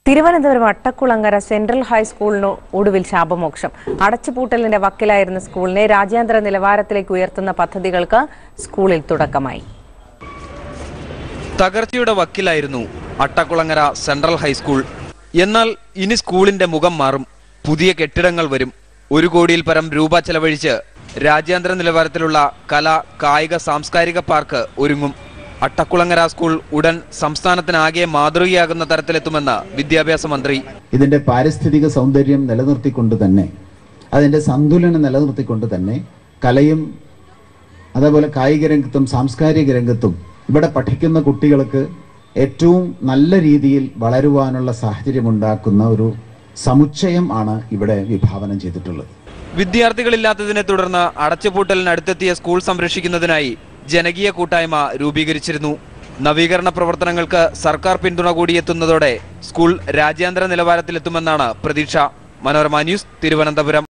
Thiruvananthapuram Attakulangara central ഹൈസ്കൂളിന് ഒടുവിൽ ശാപമോക്ഷം അടച്ചുപൂട്ടലിന്റെ വക്കിലായിരുന്ന സ്കൂളിനെ രാജ്യാന്തര നിലവാരത്തിലേക്ക് ഉയർത്തുന്ന പദ്ധതികൾക്ക് സ്കൂളിൽ തുടക്കമായി തകർച്ചയുടെ വക്കിലായിരുന്നു അട്ടക്കുളങ്ങര സെൻട്രൽ ഹൈസ്കൂൾ എന്നാൽ ഇനി സ്കൂളിന്റെ മുഖം മാറും പുതിയ കെട്ടിടങ്ങൾ വരും ഒരു കോടിയിൽ പരം രൂപ ചെലവഴിച്ച് രാജ്യാന്തര നിലവാരത്തിലുള്ള കല കായിക സാംസ്കാരിക പാർക്ക് ഒരുങ്ങും അട്ടക്കുളങ്ങര സ്കൂൾ ഉടൻ സംസ്ഥാനത്തിനാകെ മാതൃകയാകുന്ന തരത്തിലെത്തുമെന്ന് വിദ്യാഭ്യാസ മന്ത്രി ഇതിൻ്റെ പാരിസ്ഥിതിക സൗന്ദര്യം നിലനിർത്തിക്കൊണ്ട് തന്നെ അതിൻ്റെ സന്തുലനം നിലനിർത്തിക്കൊണ്ട് തന്നെ കലയും അതേപോലെ കായിക രംഗത്തും സാംസ്കാരിക രംഗത്തും ഇവിടെ പഠിക്കുന്ന കുട്ടികൾക്ക് ഏറ്റവും നല്ല രീതിയിൽ വളരുവാനുള്ള സാഹചര്യമുണ്ടാക്കുന്ന ഒരു സമുച്ചയം ആണ് ഇവിടെ വിഭാവനം ചെയ്തിട്ടുള്ളത് വിദ്യാർത്ഥികളില്ലാത്തതിനെ തുടർന്ന് അടച്ചുപൂട്ടലിനടുത്തെത്തിയ സ്കൂൾ സംരക്ഷിക്കുന്നതിനായി ജനകീയ കൂട്ടായ്മ രൂപീകരിച്ചിരുന്നു നവീകരണ പ്രവർത്തനങ്ങൾക്ക് സർക്കാർ പിന്തുണ കൂടിയെത്തുന്നതോടെ സ്കൂൾ രാജ്യാന്തര നിലവാരത്തിലെത്തുമെന്നാണ് പ്രതീക്ഷ മനോരമ ന്യൂസ് തിരുവനന്തപുരം